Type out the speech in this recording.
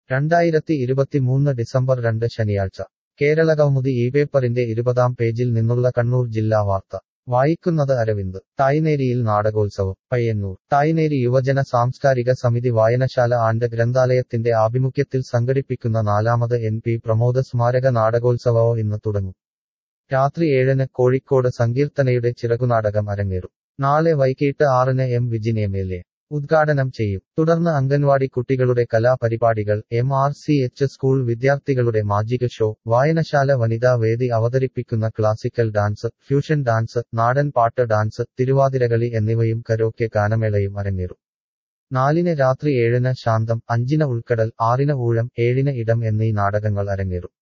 രണ്ടായിരത്തി ഇരുപത്തിമൂന്ന് ഡിസംബർ രണ്ട് ശനിയാഴ്ച കേരളകൗമുദി ഈ പേപ്പറിന്റെ ഇരുപതാം പേജിൽ നിന്നുള്ള കണ്ണൂർ ജില്ലാ വാർത്ത വായിക്കുന്നത് അരവിന്ദ് തായ്നേരിയിൽ നാടകോത്സവം പയ്യന്നൂർ തായ്നേരി യുവജന സാംസ്കാരിക സമിതി വായനശാല ആൻഡ് ഗ്രന്ഥാലയത്തിന്റെ ആഭിമുഖ്യത്തിൽ സംഘടിപ്പിക്കുന്ന നാലാമത് എൻ പി പ്രമോദ സ്മാരക നാടകോത്സവവും ഇന്ന് തുടങ്ങും രാത്രി ഏഴിന് കോഴിക്കോട് സങ്കീർത്തനയുടെ ചിറകുനാടകം അരങ്ങേറും നാളെ വൈകിട്ട് ആറിന് M Vijin M L A ഉദ്ഘാടനം ചെയ്യും തുടർന്ന് അംഗൻവാടി കുട്ടികളുടെ കലാപരിപാടികൾ M R C H school വിദ്യാർത്ഥികളുടെ മാജിക് ഷോ വായനശാല വനിതാ വേദി അവതരിപ്പിക്കുന്ന ക്ലാസിക്കൽ ഡാൻസ് ഫ്യൂഷൻ ഡാൻസ് നാടൻ പാട്ട് ഡാൻസ് തിരുവാതിരകളി എന്നിവയും കരോക്കെ ഗാനമേളയും അരങ്ങേറും നാലിന് രാത്രി ഏഴിന് ശാന്തം അഞ്ചിന് ഉൾക്കടൽ ആറിന് ഊഴം ഏഴിന് ഇടം എന്നീ നാടകങ്ങൾ അരങ്ങേറും